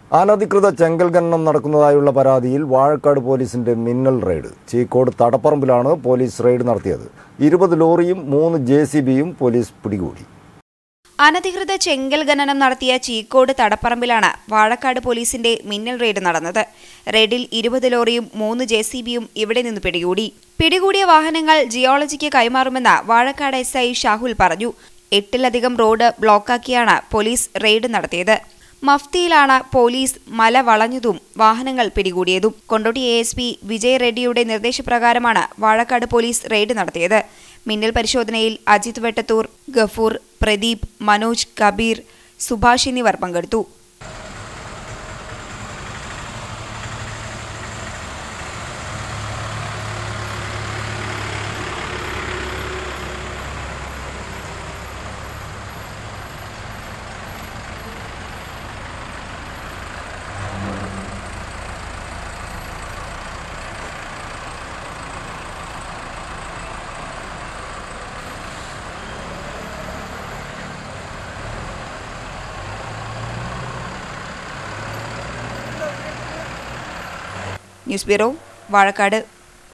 അനധികൃത ചെങ്കൽ ഖനനം നടക്കുന്നതായുള്ള പരാതിയിൽ വാഴക്കാട് പോലീസിന്റെ മിന്നൽ റെയ്ഡ് ചീക്കോട് തടപ്പറമ്പിലാണ് പോലീസ് റെയ്ഡ് നടത്തിയത് ഇരുപത് ലോറിയും മൂന്ന് ജെ സി ബിയും പോലീസ് പിടികൂടി അനധികൃത ചെങ്കൽ ഖനനം നടത്തിയ ചീക്കോട് തടപ്പറമ്പിലാണ് വാഴക്കാട് പോലീസിന്റെ മിന്നൽ റെയ്ഡ് നടന്നത് റെയ്ഡിൽ ഇരുപത് ലോറിയും മൂന്ന് ജെ സി ബിയും ഇവിടെ നിന്ന് പിടികൂടി പിടികൂടിയ വാഹനങ്ങൾ ജിയോളജിക്ക് കൈമാറുമെന്ന് വാഴക്കാട് എസ് ഐ ഷാഹുൽ പറഞ്ഞു എട്ടിലധികം റോഡ് ബ്ലോക്കാക്കിയാണ് പോലീസ് റെയ്ഡ് നടത്തിയത് മഫ്തിയിലാണ് പോലീസ് മല വളഞ്ഞതും വാഹനങ്ങൾ പിടികൂടിയതും Kondotty A S P Vijay റെഡ്ഡിയുടെ നിർദ്ദേശപ്രകാരമാണ് വാഴക്കാട് പോലീസ് റെയ്ഡ് നടത്തിയത് മിന്നൽ പരിശോധനയിൽ അജിത് വെട്ടത്തൂർ ഗഫൂർ പ്രദീപ് മനോജ് കബീർ സുഭാഷ് എന്നിവർ പങ്കെടുത്തു ന്യൂസ് ബ്യൂറോ വാഴക്കാട്